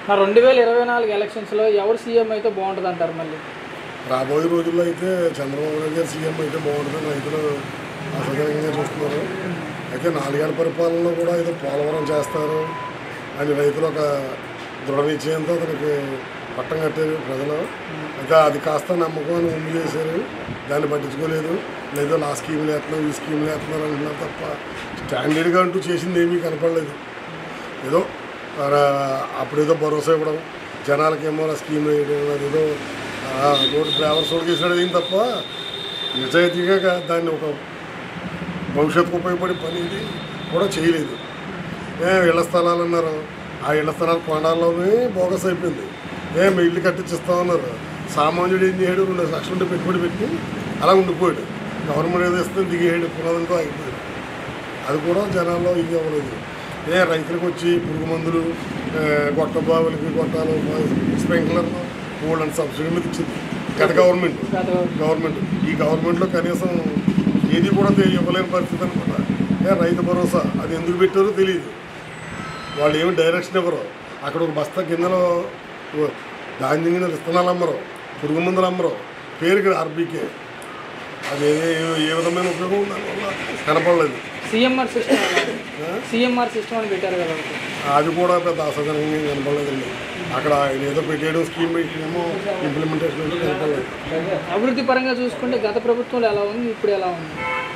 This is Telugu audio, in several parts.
ఆ రెండు వేల ఇరవై నాలుగు ఎలక్షన్స్లో ఎవరు సీఎం అయితే బాగుంటుంది అంటారు మళ్ళీ రాబోయే రోజుల్లో అయితే చంద్రబాబు నాయుడు గారు సీఎం అయితే బాగుంటుందని రైతులు అసహనంగా చూస్తున్నారు అయితే నాలుగేళ్ల పరిపాలనలో కూడా ఏదో పోలవరం చేస్తారు అని రైతులు ఒక దృఢ నిశ్చయంతో అతనికి పట్టం కట్టారు ప్రజలు అయితే అది కాస్త నమ్మకం అని ఉమ్మి చేశారు దాన్ని పట్టించుకోలేదు లేదో ఆ స్కీములు వేస్తున్నారు ఈ స్కీములు వేస్తున్నారు అంటున్నారు తప్ప స్టాండర్డ్గా అంటూ చేసింది ఏమీ కనపడలేదు ఏదో ఆ, అప్పుడేదో భరోసా ఇవ్వడం జనాలకేమో ఆ స్కీమ్ వేయడం అదేదో ఆ, రోడ్డు డ్రైవర్స్ రోడ్డు చేసినాడు ఏం తప్ప నిజాయితీగా గా- దాన్ని ఒక భవిష్యత్తుకు ఉపయోగపడే పని ఇది కూడా చేయలేదు ఏ ఇళ్ల స్థలాలు అన్నారు ఆ ఇళ్ల స్థలాలు కొండాల్లోనే బోగస్ అయిపోయింది ఏ మీ ఇల్లు కట్టించిస్తామన్నారు సామాన్యుడు ఏం చేయడు రెండు లక్షల ఉంటే పెట్టుబడి పెట్టి అలా ఉండిపోయాడు గవర్నమెంట్ ఏదో ఇస్తే దిగేయడు పునాదంతో అయిపోయాడు అది కూడా జనాల్లో ఇది అవ్వలేదు ఏ రైతులకు వచ్చి పురుగు మందులు ఆ, గొట్ట బావులకి గొట్టాలు స్ప్రింక్లర్ కూల్ సబ్సిడీ మీద ఇచ్చింది గత గవర్నమెంట్ గత గవర్నమెంట్ ఈ గవర్నమెంట్లో కనీసం ఏది కూడా తె- ఇవ్వలేని పరిస్థితి అనమాట ఏ రైతు భరోసా అది ఎందుకు పెట్టారో తెలియదు వాళ్ళు ఏమి డైరెక్షన్ ఇవ్వరు అక్కడ ఒక బస్తా కిందలో ఓ ధాన్యం గిన్నెలు విత్తనాలు అమ్మరు పురుగు మందులు అమ్మరు పేరుకి ఆర్బీకే అది ఏ ఏ- ఏ విధమైన ఉపయోగం దానివల్ల కనపడలేదు సీఎంఆర్ సిస్టమ్ సీఎంఆర్ సిస్టమ్ అని పెట్టారు కదా ఒకటి. అది కూడా పెద్ద అసహజనంగా కనపడలేదండి అక్కడ ఆయన ఏదో పెట్టేయడం స్కీమ్ పెట్టేమో ఇంప్లిమెంటేషన్ అంటే కనపడలేదు అభివృద్ధి పరంగా చూసుకుంటే గత ప్రభుత్వంలో ఎలా ఉంది ఇప్పుడు ఎలా ఉంది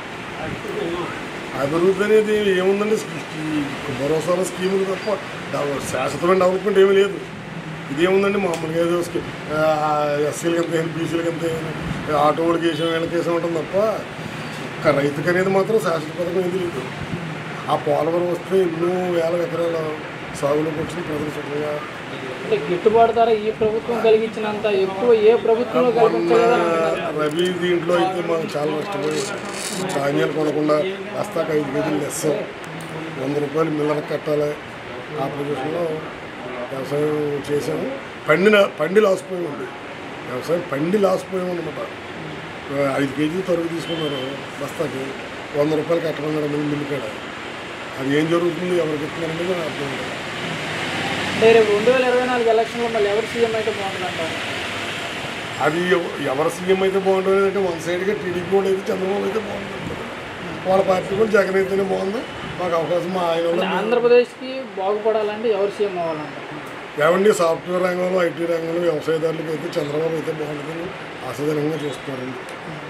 అభివృద్ధి అనేది ఏముందండి ఈ భరోసాల స్కీములు తప్ప డెవ- శాశ్వతమైన డెవలప్మెంట్ ఏమీ లేదు ఇదేముందండి మామూలుగా ఏదో స్కీమ్ ఎస్సీలకి ఎంత అయింది బీసీలకి ఎంత అయింది ఆటో వాళ్ళకి వేసాం వీళ్ళకి వేసాం ఉంటుంది తప్ప ఒక్క రైతుకి అనేది మాత్రం శాశ్వత పథకం ఏది లేదు ఆ పోలవరం వస్తే ఎన్నో వేల ఎకరాల సాగులోకి వచ్చిన ప్రజలు సుఖంగా అంటే గిట్టుబాటు ధర ఈ ప్రభుత్వం కలిగించినంత ఎక్కువ ఏ ప్రభుత్వంలో కలిగించలేదని అంటున్నారు రవి దీంట్లో అయితే మనం చాలా నష్టపోయి ధాన్యాలు కొనకుండా బస్తాకు ఐదు కేజీలు లెస్ వంద రూపాయలు మిల్లలకు కట్టాలి ఆ ప్రదేశంలో వ్యవసాయం చేసాము పండిన పండి లాసిపోయి ఉంది వ్యవసాయం పండి లాసిపోయాం అనమాట ఐదు కేజీలు తరుగు తీసుకున్నారు బస్తాకి వంద రూపాయలు కట్టమన్నాడు మిల్లు మిల్లు కాడ అది ఏం జరుగుతుంది ఎవరికి ఇస్తున్నారనేది నాకు అర్థం కాదు. అంటే రేపు రెండు వేల ఇరవై నాలుగు ఎలక్షన్లో మళ్ళీ ఎవరు సీఎం అయితే బాగుంటుంది అంటారు అది ఎవ- ఎవరు సీఎం అయితే బాగుంటుంది అంటే వన్ సైడ్గా టీడీపీ కూడా అయితే చంద్రబాబు అయితే బాగుంటుంది వాళ్ళ పార్టీ కూడా జగన్ అయితేనే బాగుంది మాకు అవకాశం మా ఆయన వల్ల అంటే ఆంధ్రప్రదేశ్కి బాగుపడాలంటే ఎవరు సీఎం అవ్వాలంటారు ఏమండి సాఫ్ట్వేర్ రంగంలో ఐటీ రంగంలో వ్యవసాయదారులకు అయితే చంద్రబాబు అయితే బాగుంటుందని ఆశాజనంగా చూస్తున్నారండి